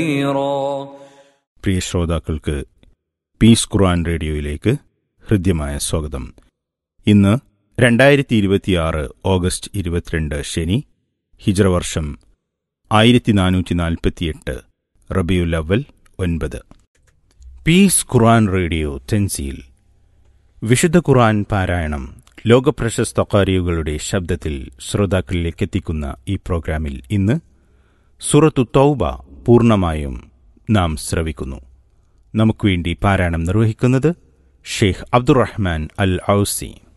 كثيرا പ്രിയ ശ്രോതാക്കൾക്ക് പീസ് ഖുർആൻ റേഡിയോയിലേക്ക് ഹൃദ്യമായ സ്വാഗതം ഇന്ന് രണ്ടായിരത്തി ഇരുപത്തിയാറ് ഓഗസ്റ്റ് ഇരുപത്തിരണ്ട് ശനി ഹിജ്ര വർഷം ആയിരത്തി നാനൂറ്റി നാൽപ്പത്തിയെട്ട് റബിയുൽ അവൽ ഒൻപത് പീസ് ഖുർആൻ റേഡിയോ തെൻസീൽ വിശുദ്ധ ഖുർആൻ പാരായണം ലോകപ്രശസ്ത കാരിയുകളുടെ ശബ്ദത്തിൽ ശ്രോതാക്കളിലേക്ക് എത്തിക്കുന്ന ഈ പ്രോഗ്രാമിൽ ഇന്ന് സുറത്തു തൗബ പൂർണ്ണമായും നാം ശ്രവിക്കുന്നു നമുക്ക് വേണ്ടി പാരായണം നിർവഹിക്കുന്നത് ഷെയ്ഖ് അബ്ദുറഹ്മാൻ അൽ ഔസി